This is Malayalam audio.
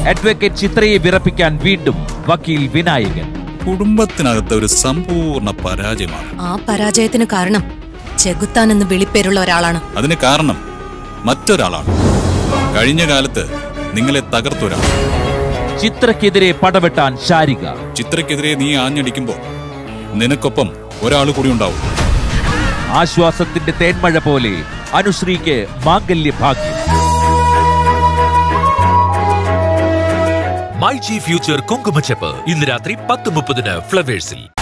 അഡ്വക്കേറ്റ് ചിത്രയെ വിറപ്പിക്കാൻ വീണ്ടും വക്കീൽ വിനായകൻ കുടുംബത്തിനകത്ത് ഒരു സമ്പൂർണ്ണ പരാജയമാണ് ആ പരാജയത്തിന് കാരണം ചെകുത്താൻ എന്ന് വിളിപ്പേരുള്ള ഒരാളാണ് അതിന് കാരണം മറ്റൊരാളാണ് കഴിഞ്ഞ കാലത്ത് നിങ്ങളെ തകർത്തൊരാൾ ചിത്രക്കെതിരെ പടവെട്ടാൻ ശാരിക ചിത്രയ്ക്കെതിരെ നീ ആഞ്ഞടിക്കുമ്പോൾ നിനക്കൊപ്പം ഒരാൾ കൂടി ഉണ്ടാവും ആശ്വാസത്തിന്റെ തേന്മഴ പോലെ അനുശ്രീക്ക് മാംഗല്യ ഭാഗ്യം മൈ ജി ഫ്യൂച്ചർ കുങ്കുമച്ചപ്പ് ഇന്ന് രാത്രി പത്ത് മുപ്പതിന് ഫ്ലവേഴ്സിൽ